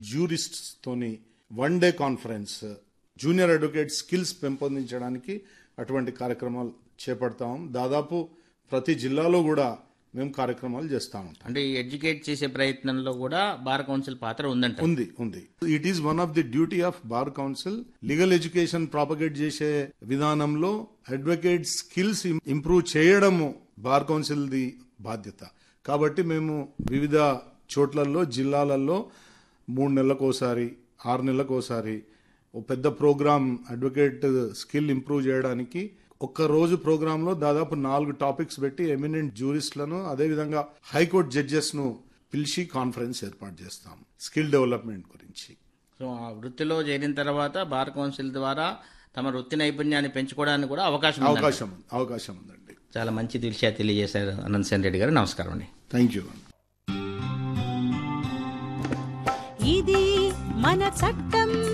జ్యూరిస్ట్స్ తోని one day conference junior advocate skills పెంపొందించడానికి అటువంటి కార్యక్రమాలు చేపడతాం దాదాపు ప్రతి జిల్లాలో కూడా మేము కార్యక్రమాలు చేస్తా ఉంటాం అంటే ఈ ఎడ్యుకేట్ చేసే ప్రయత్నంలో కూడా బార్ కౌన్సిల్ పాత్ర ఉందంట ఉంది ఉంది it is one of the duty of bar council legal education propagate చేసే విధానంలో అడ్వకేట్ స్కిల్స్ ఇంప్రూవ్ చేయడము బార్ కౌన్సిల్ ది బాధ్యత కాబట్టి మేము వివిధ చోట్లలో జిల్లాలలో మూడు నెలలకోసారి ఆరు నెలలకోసారి ఓ పెద్ద ప్రోగ్రామ్ అడ్వకేట్ స్కిల్ ఇంప్రూవ్ చేయడానికి ఒక్క రోజు ప్రోగ్రామ్ లో దాదాపు నాలుగు టాపిక్స్ పెట్టి ఎమినెంట్ జ్యూరిస్ట్లను అదేవిధంగా హైకోర్టు జడ్జెస్ ను పిలిచి కాన్ఫరెన్స్ ఏర్పాటు చేస్తాం స్కిల్ డెవలప్మెంట్ గురించి సో ఆ వృత్తిలో చేరిన తర్వాత బార్ కౌన్సిల్ ద్వారా తమ వృత్తి నైపుణ్యాన్ని పెంచుకోవడానికి కూడా అవకాశం ఉందంట. అవకాశం ఉంది అవకాశం ఉందండి చాలా మంచి విషయాలు తెలియజేశారు అనంత్ సేన్ రెడ్డి గారు నమస్కారం అండి థ్యాంక్ యూ ఇది మన చట్టం